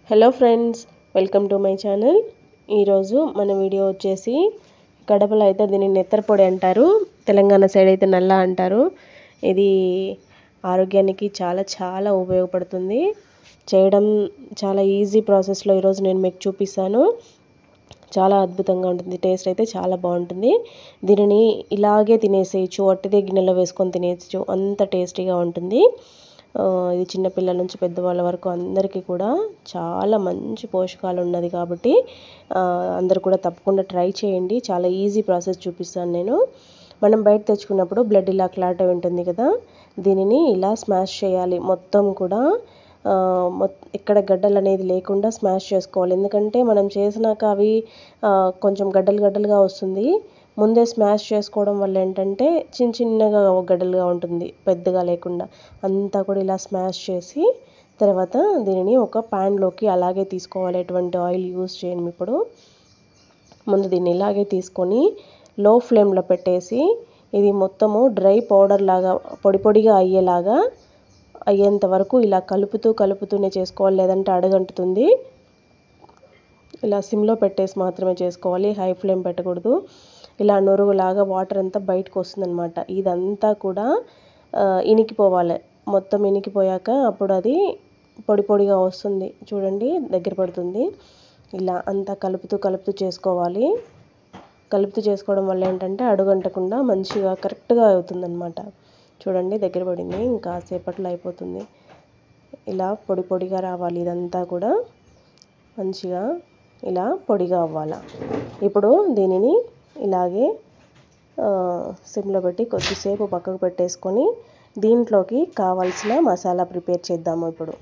hello friends welcome to my channel ఈరోజు మన video వచ్చేసి కడపలో అయితే దీన్ని నెత్తరపొడి అంటారు తెలంగాణ సైడ్ అయితే నల్ల అంటారు ఇది ఆరోగ్యానికి చాలా చాలా ఉపయోగపడుతుంది చేయడం చాలా ఈజీ ప్రాసెస్లో ఈరోజు నేను మీకు చూపిస్తాను చాలా అద్భుతంగా ఉంటుంది టేస్ట్ అయితే చాలా బాగుంటుంది దీనిని ఇలాగే తినేసేయచ్చు వట్టిదే గిన్నెలో వేసుకొని తినేయచ్చు అంత టేస్టీగా ఉంటుంది ఆ, ఇది చిన్నపిల్లల నుంచి పెద్దవాళ్ళ వరకు అందరికీ కూడా చాలా మంచి పోషకాలు ఉన్నది కాబట్టి ఆ, అందరూ కూడా తప్పకుండా ట్రై చేయండి చాలా ఈజీ ప్రాసెస్ చూపిస్తాను నేను మనం బయట తెచ్చుకున్నప్పుడు బ్లడ్ ఇలా క్లాట్ అయి ఉంటుంది కదా దీనిని ఇలా స్మాష్ చేయాలి మొత్తం కూడా ఆ, మొత్ ఇక్కడ గడ్డలు అనేది లేకుండా స్మాష్ చేసుకోవాలి ఎందుకంటే మనం చేసినాక అవి ఆ, కొంచెం గడ్డలు గడ్డలుగా వస్తుంది ముందే స్మాష్ చేసుకోవడం వల్ల ఏంటంటే చిన్న చిన్నగా గడ్డలుగా ఉంటుంది పెద్దగా లేకుండా అంతా కూడా ఇలా స్మాష్ చేసి తర్వాత దీనిని ఒక ప్యాన్లోకి అలాగే తీసుకోవాలి ఎటువంటి ఆయిల్ యూస్ చేయను ఇప్పుడు ముందు దీన్ని ఇలాగే తీసుకొని లో ఫ్లేమ్లో పెట్టేసి ఇది మొత్తము డ్రై పౌడర్ లాగా పొడి పొడిగా అయ్యేలాగా అయ్యేంత వరకు ఇలా కలుపుతూ కలుపుతూనే చేసుకోవాలి లేదంటే అడగంటుతుంది ఇలా సిమ్లో పెట్టేసి మాత్రమే చేసుకోవాలి హై ఫ్లేమ్ పెట్టకూడదు ఇలా నొరుగులాగా వాటర్ అంతా బయటకు వస్తుందన్నమాట ఇదంతా కూడా ఆ, ఇనికిపోవాలి మొత్తం ఇనికిపోయాక అప్పుడు అది పొడి పొడిగా వస్తుంది చూడండి దగ్గర పడుతుంది ఇలా అంతా కలుపుతూ కలుపుతూ చేసుకోవాలి కలుపుతూ చేసుకోవడం వల్ల ఏంటంటే అడుగంటకుండా మంచిగా కరెక్ట్గా అవుతుందన్నమాట చూడండి దగ్గర పడింది ఇంకా సేపట్లో అయిపోతుంది ఇలా పొడి పొడిగా రావాలి ఇదంతా కూడా మంచిగా ఇలా పొడిగా అవ్వాలి ఇప్పుడు దీనిని ఇలాగే ఆ, సిమ్లో పెట్టి కొద్దిసేపు పక్కకు పెట్టేసుకొని దీంట్లోకి కావాల్సిన మసాలా ప్రిపేర్ చేద్దాము ఇప్పుడు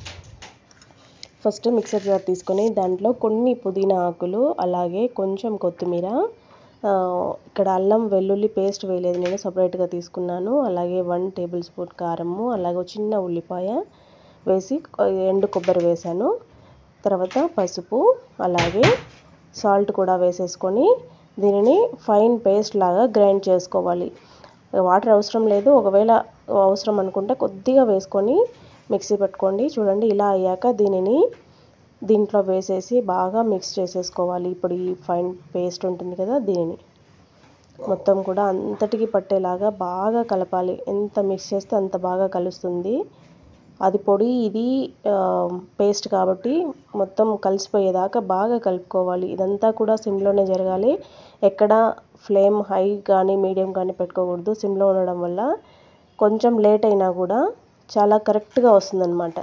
ఫస్ట్ మిక్సర్ జార్ తీసుకొని దాంట్లో కొన్ని పుదీనా ఆకులు అలాగే కొంచెం కొత్తిమీర ఆ, ఇక్కడ అల్లం వెల్లుల్లి పేస్ట్ వేయలేదు నేను సపరేట్గా తీసుకున్నాను అలాగే వన్ టేబుల్ స్పూన్ కారము అలాగే ఒక చిన్న ఉల్లిపాయ వేసి కొ- ఎండు కొబ్బరి వేసాను తర్వాత పసుపు అలాగే సాల్ట్ కూడా వేసేసుకొని దీనిని ఫైన్ పేస్ట్ లాగా గ్రైండ్ చేసుకోవాలి వాటర్ అవసరం లేదు ఒకవేళ అవసరం అనుకుంటే కొద్దిగా వేసుకొని మిక్సీ పెట్టుకోండి చూడండి ఇలా అయ్యాక దీనిని దీంట్లో వేసేసి బాగా మిక్స్ చేసేసుకోవాలి ఇప్పుడు ఈ ఫైన్ పేస్ట్ ఉంటుంది కదా దీనిని మొత్తం కూడా అంతటికి పట్టేలాగా బాగా కలపాలి ఎంత మిక్స్ చేస్తే అంత బాగా కలుస్తుంది అది పొడి ఇది పేస్ట్ కాబట్టి మొత్తం కలిసిపోయేదాకా బాగా కలుపుకోవాలి ఇదంతా కూడా సిమ్లోనే జరగాలి ఎక్కడ ఫ్లేమ్ హై కానీ మీడియం కానీ పెట్టుకోకూడదు సిమ్లో ఉండడం వల్ల కొంచెం లేట్ అయినా కూడా చాలా కరెక్ట్గా వస్తుందన్నమాట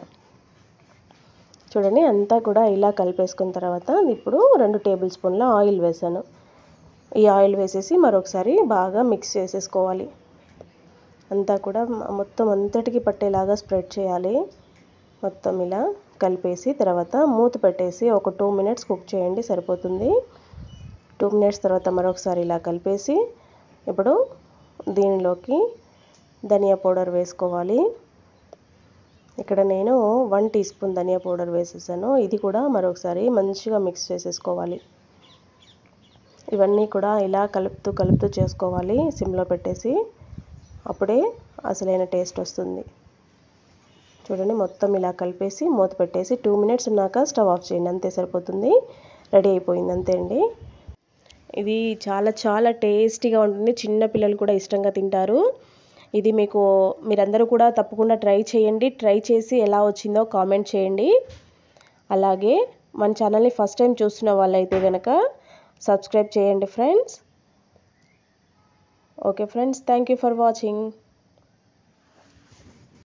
చూడండి అంతా కూడా ఇలా కలిపేసుకున్న తర్వాత ఇప్పుడు రెండు టేబుల్ స్పూన్ల ఆయిల్ వేసాను ఈ ఆయిల్ వేసేసి మరొకసారి బాగా మిక్స్ చేసేసుకోవాలి అంతా కూడా మ- మొత్తం అంతటికి పట్టేలాగా స్ప్రెడ్ చేయాలి మొత్తం ఇలా కలిపేసి తర్వాత మూత పెట్టేసి ఒక టూ మినిట్స్ కుక్ చేయండి సరిపోతుంది టూ మినిట్స్ తర్వాత మరొకసారి ఇలా కలిపేసి ఇప్పుడు దీనిలోకి ధనియా పౌడర్ వేసుకోవాలి ఇక్కడ నేను వన్ టీ స్పూన్ ధనియా పౌడర్ వేసేసాను ఇది కూడా మరొకసారి మంచిగా మిక్స్ చేసేసుకోవాలి ఇవన్నీ కూడా ఇలా కలుపుతూ కలుపుతూ చేసుకోవాలి సిమ్లో పెట్టేసి అప్పుడే అసలైన టేస్ట్ వస్తుంది చూడండి మొత్తం ఇలా కలిపేసి మూత పెట్టేసి టూ మినిట్స్ ఉన్నాక స్టవ్ ఆఫ్ చేయండి అంతే సరిపోతుంది రెడీ అయిపోయింది అంతే అండి ఇది చాలా చాలా టేస్టీగా ఉంటుంది చిన్న పిల్లలు కూడా ఇష్టంగా తింటారు ఇది మీకు మీరందరూ కూడా తప్పకుండా ట్రై చేయండి ట్రై చేసి ఎలా వచ్చిందో కామెంట్ చేయండి అలాగే మన ఛానల్ని ఫస్ట్ టైం చూస్తున్న వాళ్ళైతే కనుక సబ్స్క్రైబ్ చేయండి friends okay friends thank you for watching